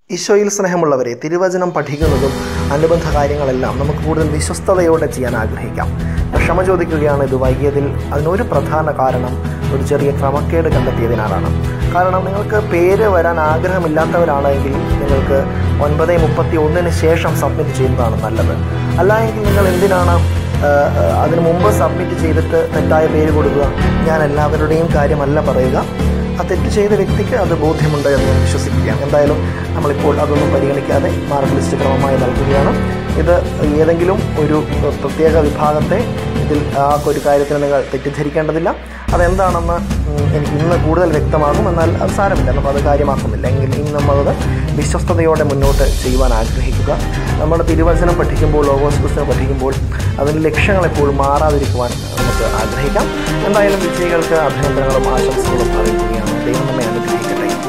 ഈശോയിൽ സ്നേഹമുള്ളവരെ തിരുവചനം പഠിക്കുന്നതും അനുബന്ധ കാര്യങ്ങളെല്ലാം നമുക്ക് കൂടുതൽ വിശ്വസ്തയോടെ ചെയ്യാൻ ആഗ്രഹിക്കാം ക്ഷമ ചോദിക്കുകയാണ് ഇത് വൈകിയതിൽ അതിനൊരു പ്രധാന കാരണം ഒരു ചെറിയ ക്രമക്കേട് കണ്ടെത്തിയതിനാലാണ് കാരണം നിങ്ങൾക്ക് പേര് വരാൻ ആഗ്രഹമില്ലാത്തവരാണെങ്കിൽ നിങ്ങൾക്ക് ഒൻപത് മുപ്പത്തി ഒന്നിന് ശേഷം സബ്മിറ്റ് ചെയ്യുന്നതാണ് നല്ലത് അല്ലായെങ്കിൽ നിങ്ങൾ എന്തിനാണ് ആ, ആ, അതിനു മുമ്പ് സബ്മിറ്റ് ചെയ്തിട്ട് തെറ്റായ പേര് കൊടുക്കുക ഞാൻ എല്ലാവരുടെയും കാര്യമല്ല പറയുക ആ തെറ്റ് ചെയ്ത വ്യക്തിക്ക് അത് ബോധ്യമുണ്ട് എന്ന് ഞാൻ വിശ്വസിക്കുകയാണ് എന്തായാലും നമ്മളിപ്പോൾ അതൊന്നും പരിഗണിക്കാതെ മാർക്ക് ലിസ്റ്റ് ക്രമമായി നൽകുകയാണ് ഇത് ഏതെങ്കിലും ഒരു പ്രത്യേക വിഭാഗത്തെ ഇതിൽ ആ ഒരു കാര്യത്തിന് നിങ്ങൾ തെറ്റിദ്ധരിക്കേണ്ടതില്ല അതെന്താണെന്ന് ഉം, എനിക്ക് ഇന്ന് കൂടുതൽ വ്യക്തമാകും എന്നാൽ അത് സാരമില്ല നമ്മൾ അത് കാര്യമാക്കുന്നില്ല എങ്കിൽ ഇന്ന് നമ്മളത് വിശ്വസ്തയോടെ മുന്നോട്ട് ചെയ്യുവാൻ ആഗ്രഹിക്കുക നമ്മുടെ തിരുവചനം പഠിക്കുമ്പോൾ ലോകോസ് പുസ്തകം പഠിക്കുമ്പോൾ അതിൻ്റെ ലക്ഷ്യങ്ങൾ എപ്പോഴും മാറാതിരിക്കുവാൻ നമുക്ക് ആഗ്രഹിക്കാം എന്തായാലും വിജയികൾക്ക് അഭിനന്ദനങ്ങളും ആശംസകളും അറിയിക്കുകയാണ് ദൈവം നമ്മെ അനുഗ്രഹിക്കട്ടെ